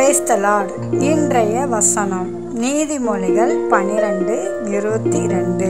praise the Lord இன்றைய வசனம் நீதிமொழிகள் பனிரெண்டு இருபத்தி ரெண்டு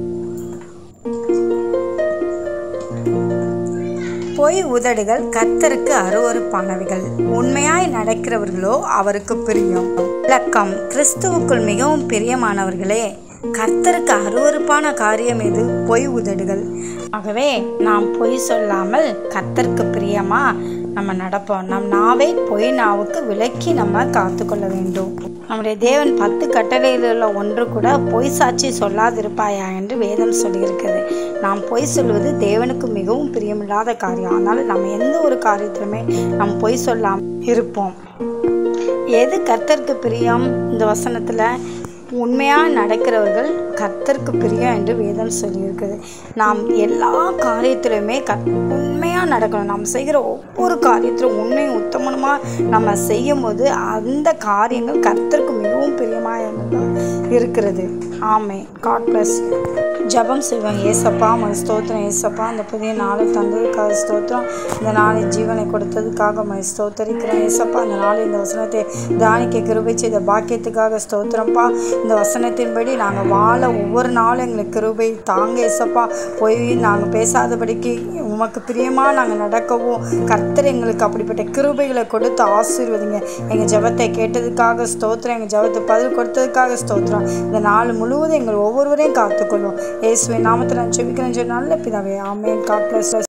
பொய் உதடுகள் கர்த்தருக்கு அருவருப்பானவைகள் உண்மையாய் நடக்கிறவர்களோ அவருக்கு பிரியம் விளக்கம் கிறிஸ்துவுக்குள் மிகவும் பிரியமானவர்களே கர்த்தருக்கு அருவருப்பான காரியம் எது பொய் உதடுகள் ஆகவே நாம் பொய் சொல்லாமல் கர்த்தருக்கு பிரியமா நம்ம நடப்போம் நம் நாவை பொய் நாவுக்கு விலக்கி நம்ம காத்துக்கொள்ள வேண்டும் நம்முடைய தேவன் பத்து கட்டளைகளில் ஒன்று கூட பொய் சாட்சி சொல்லாதிருப்பாயா என்று வேதம் சொல்லியிருக்கிறது நாம் பொய் சொல்வது தேவனுக்கு மிகவும் பிரியமில்லாத காரியம் அதனால் நம்ம எந்த ஒரு காரியத்திலுமே நாம் பொய் சொல்லாமல் இருப்போம் எது கர்த்தருக்கு பிரியம் இந்த வசனத்தில் உண்மையாக நடக்கிறவர்கள் கர்த்தருக்கு பிரியம் என்று வேதம் சொல்லியிருக்குது நாம் எல்லா காரியத்திலுமே கத் உண்மையாக நடக்கணும் நாம் செய்கிற ஒவ்வொரு காரியத்திலும் உண்மையும் உத்தமனமாக நம்ம செய்யும் போது அந்த காரியங்கள் கர்த்தருக்கு மிகவும் பிரியமாக இருக்கிறது ஆமே காட் பிளஸ் ஜபம் செய்வோம் ஏசப்பா மன ஸ்தோத்திரம் ஏசப்பா இந்த புதிய நாளை தந்ததுக்காக ஸ்தோத்திரம் இந்த நாளை ஜீவனை கொடுத்ததுக்காக மை ஸ்தோத்தரிக்கிறோம் ஏசப்பா இந்த நாளை இந்த வசனத்தை தானிக்க கிருபை செய்த பாக்கியத்துக்காக ஸ்தோத்திரம்ப்பா இந்த வசனத்தின்படி நாங்கள் வாழ ஒவ்வொரு நாளும் எங்களுக்கு கிருபை தாங்க ஏசப்பா போய் நாங்கள் பேசாதபடிக்கு உமக்கு பிரியமாக நாங்கள் நடக்கவும் கர்த்தர் எங்களுக்கு அப்படிப்பட்ட கிருபைகளை கொடுத்து ஆசீர்வதிங்க எங்கள் ஜெபத்தை கேட்டதுக்காக ஸ்தோத்திரம் எங்கள் ஜெபத்தை பதில் கொடுத்ததுக்காக ஸ்தோத்திரம் இந்த நாள் முழுவதும் எங்கள் ஒவ்வொருவரையும் காத்துக்கொள்வோம் இயேசுவின் நாமத்தில் நான் செபிக்கிறேன் நல்ல பிதாவே ஆமேன் காட் பிளஸ்